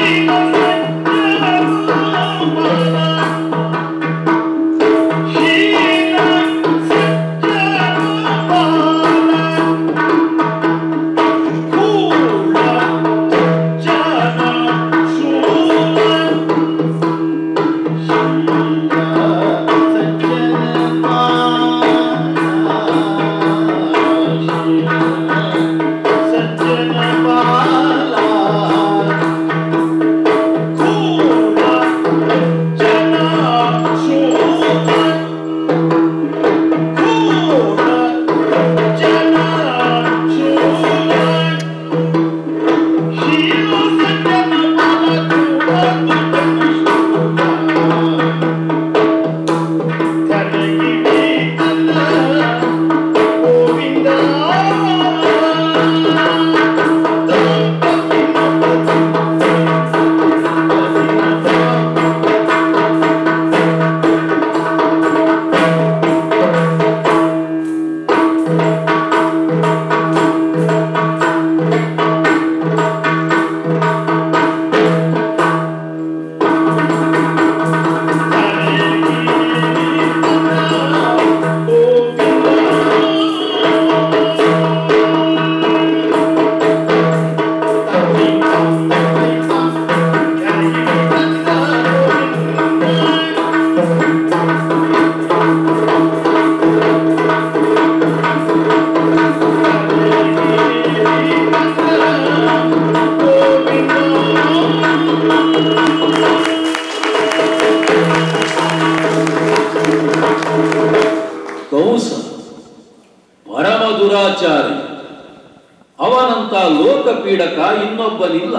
ಕಂಸ ಪರಮ ದುರಾಚಾರಿ ಅವನಂತ ಲೋಕಪೀಡಕ ಇನ್ನೊಬ್ಬನಿಲ್ಲ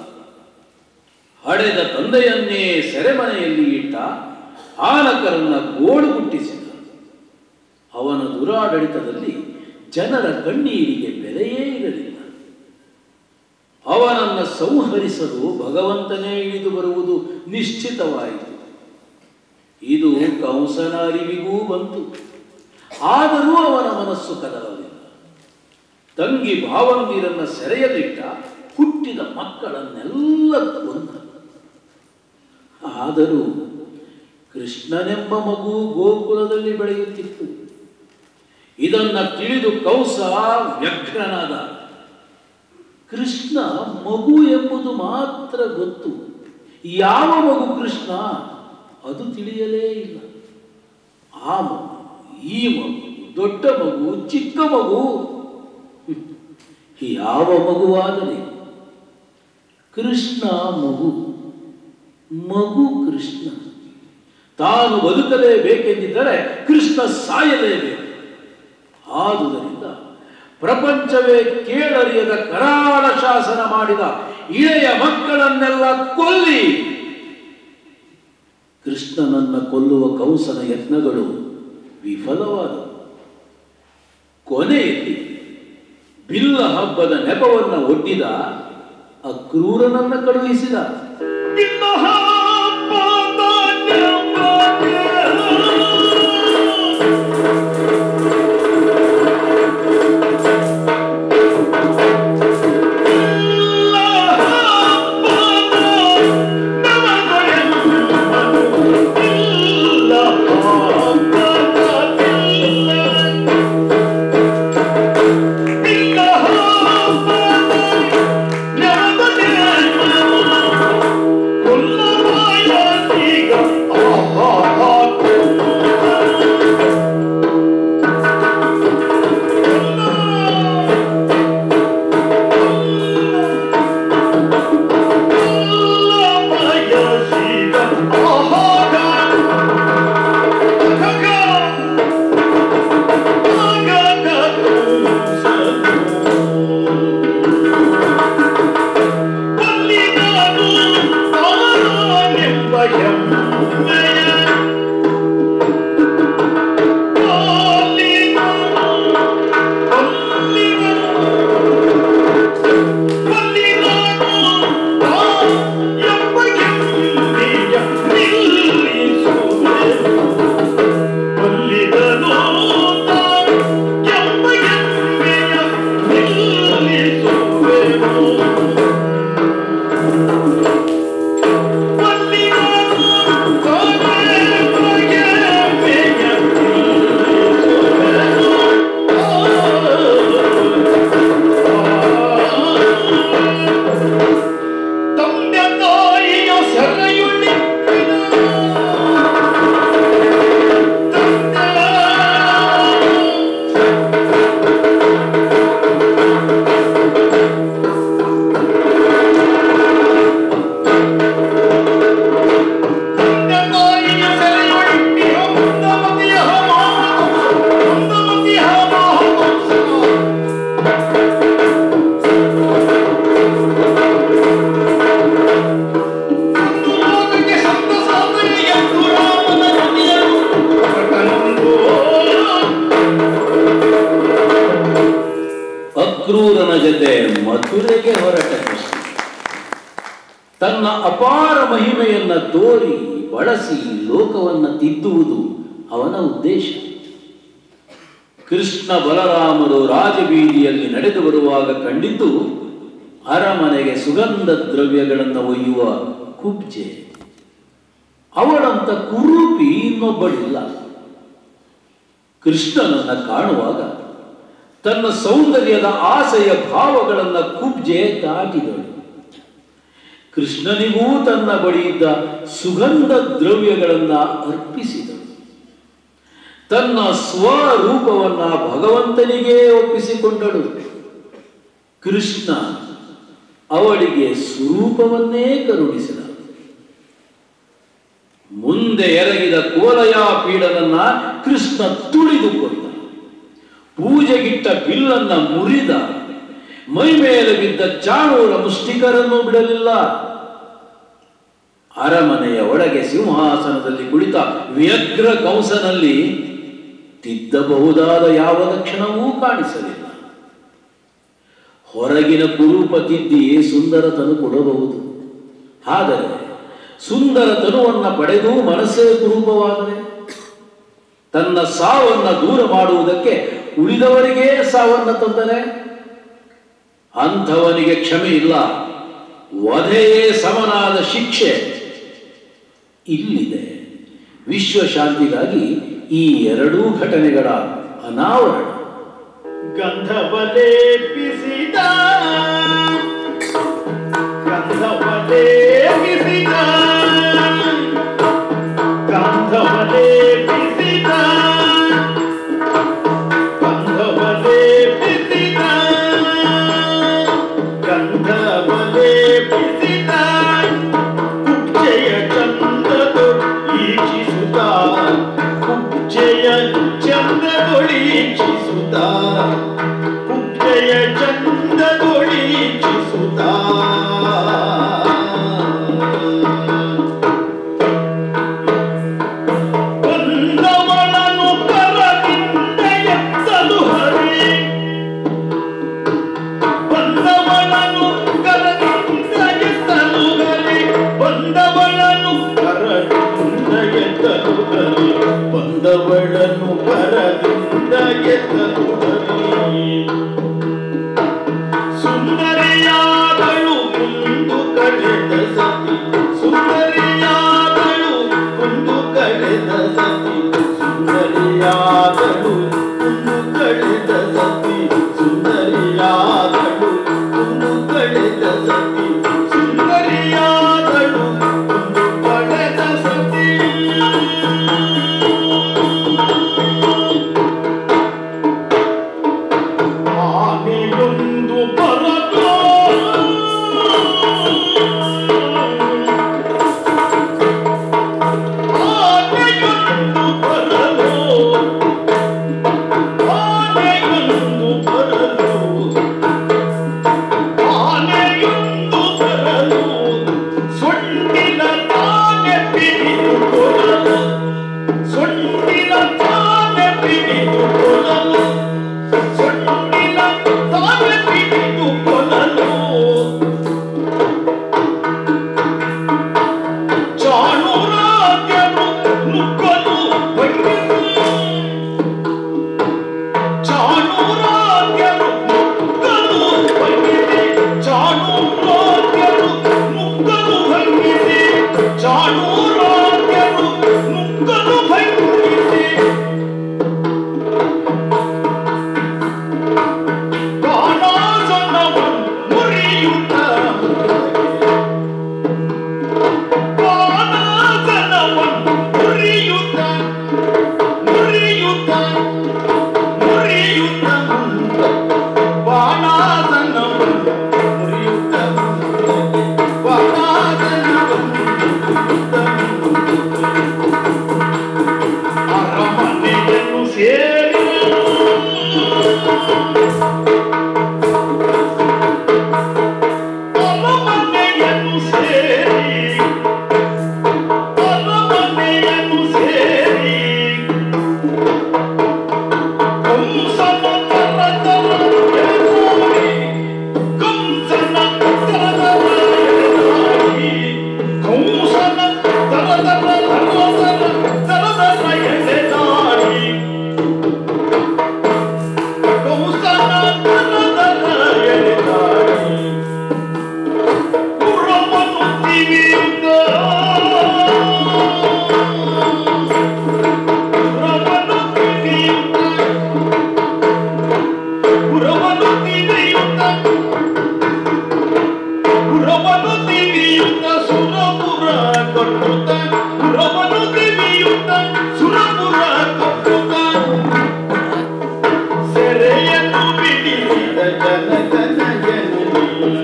ಹಡೆದ ತಂದೆಯನ್ನೇ ಸೆರೆಮನೆಯಲ್ಲಿ ಇಟ್ಟ ಆನಕರನ್ನ ಗೋಳು ಹುಟ್ಟಿಸಿದ ಅವನ ದುರಾಡಳಿತದಲ್ಲಿ ಜನರ ಕಣ್ಣೀರಿಗೆ ಬೆಲೆಯೇ ಇರಲಿಲ್ಲ ಅವನನ್ನ ಸಂಹರಿಸಲು ಭಗವಂತನೇ ಇಳಿದು ಬರುವುದು ನಿಶ್ಚಿತವಾಯಿತು ಇದು ಕಂಸನ ಅರಿವಿಗೂ ಬಂತು ಆದರೂ ಅವನ ಮನಸ್ಸು ಕದಲಲಿಲ್ಲ ತಂಗಿ ಭಾವಂದಿರನ್ನ ಸೆರೆಯಲ್ಲಿಟ್ಟ ಹುಟ್ಟಿದ ಮಕ್ಕಳನ್ನೆಲ್ಲ ಕೊಂದ ಆದರೂ ಕೃಷ್ಣನೆಂಬ ಮಗು ಗೋಕುಲದಲ್ಲಿ ಬೆಳೆಯುತ್ತಿತ್ತು ಇದನ್ನ ತಿಳಿದು ಕಂಸ ವ್ಯಗ್ರನಾದ ಕೃಷ್ಣ ಮಗು ಎಂಬುದು ಮಾತ್ರ ಗೊತ್ತು ಯಾವ ಮಗು ಕೃಷ್ಣ ಅದು ತಿಳಿಯಲೇ ಇಲ್ಲ ಆ ಮಗು ಈ ಮಗು ದೊಡ್ಡ ಮಗು ಚಿಕ್ಕ ಮಗು ಹ್ಮ್. ಯಾವ ಮಗುವಾದರೆ ಕೃಷ್ಣ ಮಗು ಮಗು ಕೃಷ್ಣ ತಾನು ಬದುಕಲೇಬೇಕೆಂದಿದ್ದರೆ ಕೃಷ್ಣ ಸಾಯಲೇಬೇಕು ಆದುದರಿಂದ ಪ್ರಪಂಚವೇ ಕೇಳರಿಯದ ಕರಾಳ ಶಾಸನ ಮಾಡಿದ ಇಳೆಯ ಮಕ್ಕಳನ್ನೆಲ್ಲ ಕೊಲ್ಲಿ ಕೃಷ್ಣನನ್ನ ಕೊಲ್ಲುವ ಕಂಸನ ಯತ್ನಗಳು ವಿಫಲವಾದವು ಕೊನೆಯಲ್ಲಿ ಬಿಲ್ಲ ಹಬ್ಬದ ನೆಪವನ್ನ ಒಡ್ಡಿದ ಅಕ್ರೂರನನ್ನ ಕಳುಹಿಸಿದ ಕೊಲ್ಲ ತನ್ನ ಅಪಾರ ಮಹಿಮೆಯನ್ನ ತೋರಿ ಬಳಸಿ ಲೋಕವನ್ನ ತಿದ್ದುವುದು ಅವನ ಉದ್ದೇಶ ಕೃಷ್ಣ ಬಲರಾಮರು ರಾಜಬೀದಿಯಲ್ಲಿ ನಡೆದು ಬರುವಾಗ ಕಂಡಿದ್ದು ಅರಮನೆಗೆ ಸುಗಂಧ ದ್ರವ್ಯಗಳನ್ನು ಒಯ್ಯುವ ಕುಬ್ಜೆ ಅವಳಂತ ಕುರೂಪಿ ಇನ್ನೊಬ್ಬಳಿಲ್ಲ ಕೃಷ್ಣನನ್ನ ಕಾಣುವಾಗ ತನ್ನ ಸೌಂದರ್ಯದ ಆಸೆಯ ಭಾವಗಳನ್ನ ಕುಬ್ಜೆ ದಾಟಿದಳು ಕೃಷ್ಣನಿಗೂ ತನ್ನ ಬಳಿಯಿದ್ದ ಸುಗಂಧ ದ್ರವ್ಯಗಳನ್ನ ಅರ್ಪಿಸಿದಳು ತನ್ನ ಸ್ವರೂಪವನ್ನ ಭಗವಂತನಿಗೇ ಒಪ್ಪಿಸಿಕೊಂಡಳು ಕೃಷ್ಣ ಅವಳಿಗೆ ಸ್ವರೂಪವನ್ನೇ ಕರುಣಿಸಿದ ಮುಂದೆ ಎರಗಿದ ಕೋಲಯ ಪೀಡನನ್ನ ಕೃಷ್ಣ ತುಳಿದುಕೊಂಡ ಪೂಜೆಗಿಟ್ಟ ಬಿಲ್ಲನ್ನ ಮುರಿದ ಮೈ ಮೇಲೆ ಬಿದ್ದ ಚಾಣೂರ ಮುಷ್ಟಿಕರನ್ನು ಬಿಡಲಿಲ್ಲ ಅರಮನೆಯ ಒಳಗೆ ಸಿಂಹಾಸನದಲ್ಲಿ ಕುಳಿತ ವ್ಯಗ್ರ ಕಂಸನಲ್ಲಿ ತಿದ್ದಬಹುದಾದ ಯಾವ ಲಕ್ಷಣವೂ ಕಾಣಿಸಲಿಲ್ಲ ಹೊರಗಿನ ಕುರೂಪ ತಿದ್ದಿಯೇ ಸುಂದರ ತನು ಕೊಡಬಹುದು ಆದರೆ ಸುಂದರ ತನುವನ್ನ ಪಡೆದು ಮನಸ್ಸೇ ಕುರೂಪವಾದರೆ ತನ್ನ ಸಾವನ್ನ ದೂರ ಮಾಡುವುದಕ್ಕೆ ಉಳಿದವರಿಗೇ ಸಾವನ್ನ ತಂದರೆ ಅಂಥವನಿಗೆ ಕ್ಷಮೆ ಇಲ್ಲ ವಧೆಯೇ ಸಮನಾದ ಶಿಕ್ಷೆ ಇಲ್ಲಿದೆ ವಿಶ್ವಶಾಂತಿಗಾಗಿ ಈ ಎರಡೂ ಘಟನೆಗಳ ಅನಾವರಣ ಗಂಧವಲೇಪಿಸಿದ ಗಂಧವಲೇಪಿಸಿದ ಗಂಧವಲೇಪಿಸಿದ ಗಂಧವಲೇಪಿಸಿದ ಗಂಧವಲೇಪಿಸಿದ ಕುಬ್ಜೆಯ ಚಂದದೊ ಈಕ್ಷಿಸುತ್ತ ಕುಬ್ಜೆಯ ಚಂದದೊಳೀಕ್ಷಿಸುತ್ತ ಕುಬ್ಜೆಯ ಚಂದದೊಳೀಕ್ಷಿಸುತ್ತ ಬಂದವಳನು ಪರದಿಂದ ಎತ್ತಲು ಹರಿ ಬಂದವಳನು ಕರದಿಂದ ಎತ್ತಲು ಹರಿ ಬಂದವಳನು ಕರದಿಂದ ಎತ್ತಲು ಹರಿ ಬಂದವಳನು ಕರದಿಂದ ಎತ್ತಲು ಹರಿ ಸುಂದರಿಯಾದಳು ಮುಂದು ಕಳೆದ ಸತಿ ಸುಂದರಿಯಾದಳು ಮುಂದು ಕಳೆದ ಸತಿ ಸುಂದರಿಯಾದಳು ಮುಂದು ಕಳೆದ ಸತಿ ಸುಂದರಿಯಾದಳು ಮುಂದು ಕಳೆದ ಸತಿ ಸುಂದರಿಯಾದಳು ಮುಂದು ಕಳೆದ ಸತಿ ಆನೆಯೊಂದು ಬರದು ಕೊಟ್ಟುತ್ತ ಪುರವನ್ನು ತಿವಿಯುತ್ತ ಸುರಪುರ ಕೊಟ್ಟುತ್ತ ಸೆರೆಯನ್ನು ಬಿಡಿಸಿದ ಜನಕನ ಜನನಿ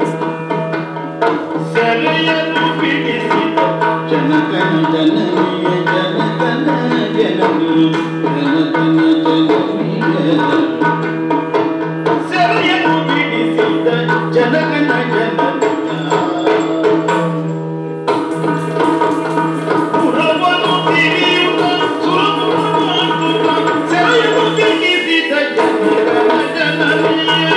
ಸೆರೆಯನ್ನು ಬಿಡಿಸಿದ ಜನಕನ ಜನನಿಯ ಜನಕನ ಜನನಿ ಜನಕನ ಜನನಿಯ ಸೆರೆಯನ್ನು ಬಿಡಿಸಿದ ಜನಕನ ಜನನಿಯ ಪುರವನ್ನು ತಿರಿಯುತ್ತ ಸುರಪುರ ಮಾಡುತ್ತ ಸೆರೆಯನ್ನು ಬಿಡಿಸಿದ ಜನಕನ ಜನನಿಯ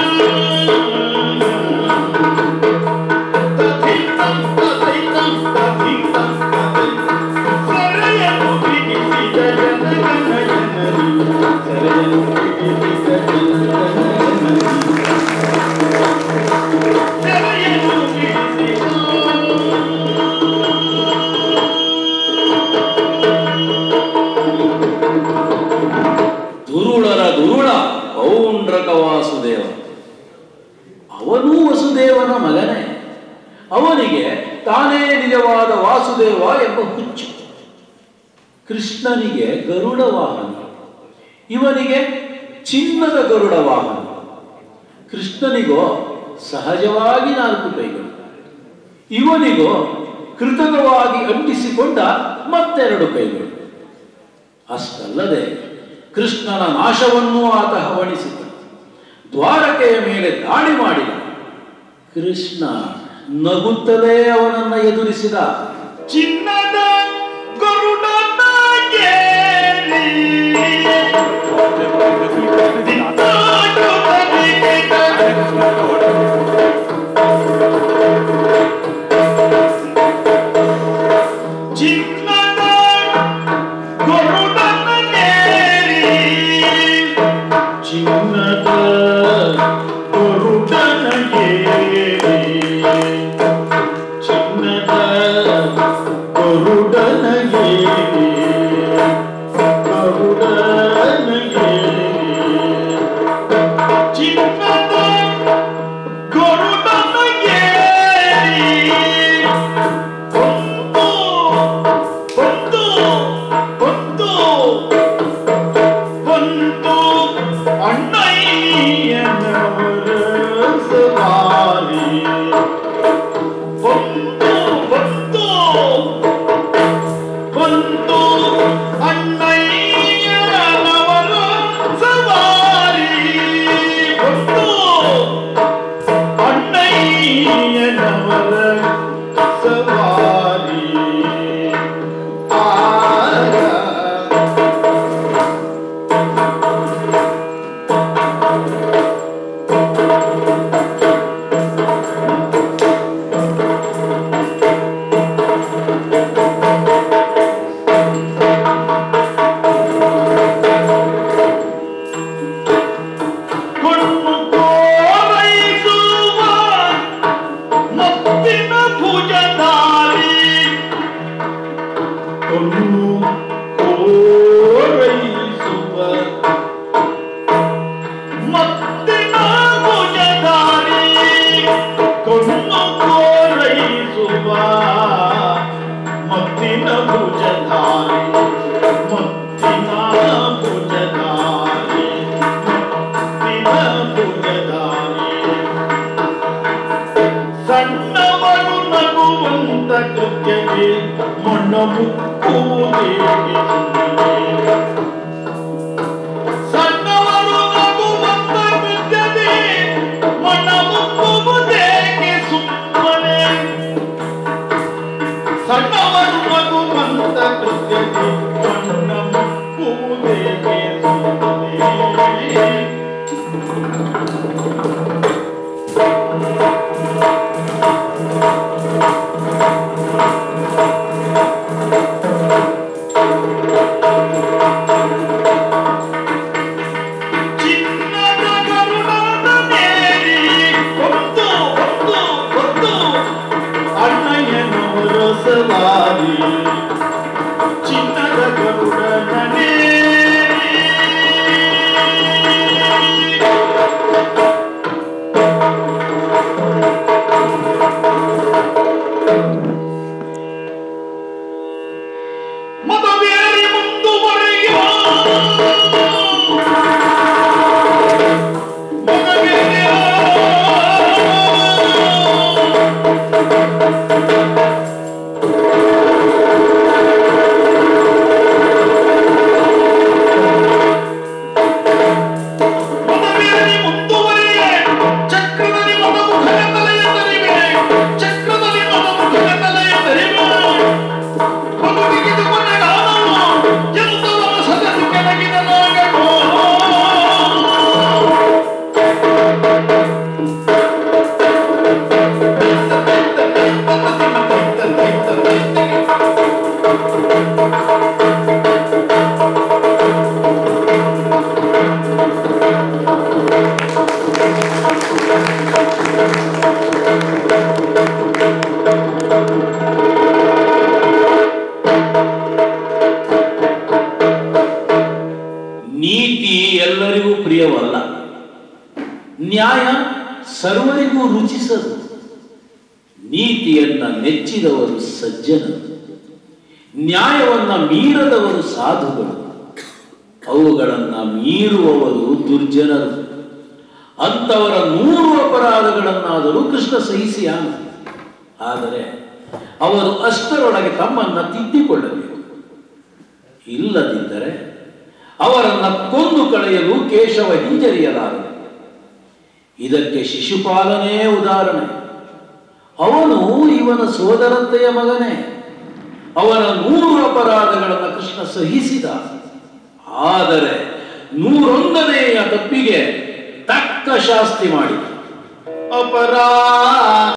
ದುರುಳರ ದುರುಳ ಪೌಂಡ್ರಕ ವಾಸುದೇವ ಅವನೂ ವಸುದೇವನ ಮಗನೇ ಅವನಿಗೆ ತಾನೇ ನಿಜವಾದ ವಾಸುದೇವ ಎಂಬ ಹುಚ್ಚು ಕೃಷ್ಣನಿಗೆ ಗರುಡ ವಾಹನ ಇವನಿಗೆ ಚಿನ್ನದ ಗರುಡ ವಾಹನ ಕೃಷ್ಣನಿಗೋ ಸಹಜವಾಗಿ ನಾಲ್ಕು ಕೈಗಳು ಇವನಿಗೋ ಕೃತಕವಾಗಿ ಅಂಟಿಸಿಕೊಂಡ ಮತ್ತೆರಡು ಕೈಗಳು ಅಷ್ಟಲ್ಲದೆ ಕೃಷ್ಣನ ನಾಶವನ್ನೂ ಆತ ಹವಣಿಸಿದ ದ್ವಾರಕೆಯ ಮೇಲೆ ದಾಳಿ ಮಾಡಿದ ಕೃಷ್ಣ ನಗುತ್ತಲೇ ಅವನನ್ನ ಎದುರಿಸಿದ ಚಿನ್ನದ ಗರುಡನ ಏರಿ ಚಿನ್ನದ ಗರುಡನ ಏರಿ ಚಿನ್ನದ ಗರುಡನ ಏರಿ ಚಿನ್ನದ ಗರುಡನ ಏರಿ ಗರುಡನ ಏರಿ ಚಿನ್ನದ ಗರುಡನ ಏರಿ ಒಂದು ಒಂದು ಒಂದು ಒಂದು ಅಣ್ಣಯ್ಯನವರ ಸವಾರಿ ಒಂದು ಒಂದು ಒಂದು ಅಣ್ಣಯ್ಯನವರ ಸವಾರಿ ಒಂದು ಅಣ್ಣಯ್ಯನವರ ಸವಾರಿ ಆಗ ಕಣ್ಣು ಕೋರೈಸುವ ಮುತ್ತಿನ ಭುಜಧಾರಿ ಕಣ್ಣು ಕೋರೈಸುವ ಮುತ್ತಿನ ಭುಜಧಾರಿ ಕಣ್ಣು ಕೋರೈಸುವ ಮುತ್ತಿನ ಭುಜಧಾರಿ ಮುತ್ತಿನ ಭುಜಧಾರಿ ಮುತ್ತಿನ ಭುಜಧಾರಿ ಸಣ್ಣವರು ನಗುವಂತ ಕೃತ್ಯಕ್ಕೆ ಮಣ್ಣ ಮುಕ್ಕುವುದೇಗೆ ಸಣ್ಣವರು ನಗುವಂತ ಕೃತ್ಯಕ್ಕೆ ಮಣ್ಣ ಮುಕ್ಕುವುದೇಗೆ ಸುಮ್ಮನೆ ಸಣ್ಣವರು ನಗುವಂತ ಕೃತ್ಯಕ್ಕೆ ಮಣ್ಣ ಮುಕ್ಕುವುದೇಗೆ ಸುಮ್ಮನೆ ಚಿನ್ನದ ಗರುಡನ ಮೇರಿ ಒಂದು ಒಂದು ಒಂದು ಅಣ್ಣಯ್ಯನವರ ಸವಾರಿ ಚಿನ್ನದ ಗರುಡನ ಮೇರಿ ಮದವೇರಿ ಮುಂದುವರಿಯೆ ಚಕ್ರದಲ್ಲಿ ಮದಮುಖನ ತಲೆಯ ತರಿವೆ ಚಕ್ರದಲ್ಲಿ ಮದಮುಖನ ತಲೆಯ ತರಿವೆ ಮಗುವಿಗಿದು ಕೊನೆಗಾಲವು ಎಂತವರ ಸದಸ್ಯ ಕೆಳಗಿನ ನಾಗೋ ನೀತಿ ಎಲ್ಲರಿಗೂ ಪ್ರಿಯವಲ್ಲ ನ್ಯಾಯ ಸರ್ವರಿಗೂ ರುಚಿಸದು ನೀತಿಯನ್ನ ನೆಚ್ಚಿದವರು ಸಜ್ಜನರು ನ್ಯಾಯವನ್ನ ಮೀರದವರು ಸಾಧುಗಳು ಅವುಗಳನ್ನ ಮೀರುವವರು ದುರ್ಜನರು ಅಂಥವರ ನೂರು ಅಪರಾಧಗಳನ್ನಾದರೂ ಕೃಷ್ಣ ಸಹಿಸಿಯಾನ ಆದರೆ ಅವರು ಅಷ್ಟರೊಳಗೆ ತಮ್ಮನ್ನ ತಿದ್ದಿಕೊಳ್ಳಬೇಕು ಇಲ್ಲದಿದ್ದರೆ ಅವರನ್ನ ಕೊಂದು ಕಳೆಯಲು ಕೇಶವ ಹಿಂಜರಿಯಲಾರದು ಇದಕ್ಕೆ ಶಿಶುಪಾಲನೇ ಉದಾಹರಣೆ ಅವನು ಇವನ ಸೋದರತೆಯ ಮಗನೇ ಅವನ ನೂರು ಅಪರಾಧಗಳನ್ನು ಕೃಷ್ಣ ಸಹಿಸಿದ ಆದರೆ ನೂರೊಂದನೆಯ ತಪ್ಪಿಗೆ ತಕ್ಕ ಶಾಸ್ತಿ ಮಾಡಿದ ಅಪರಾಧ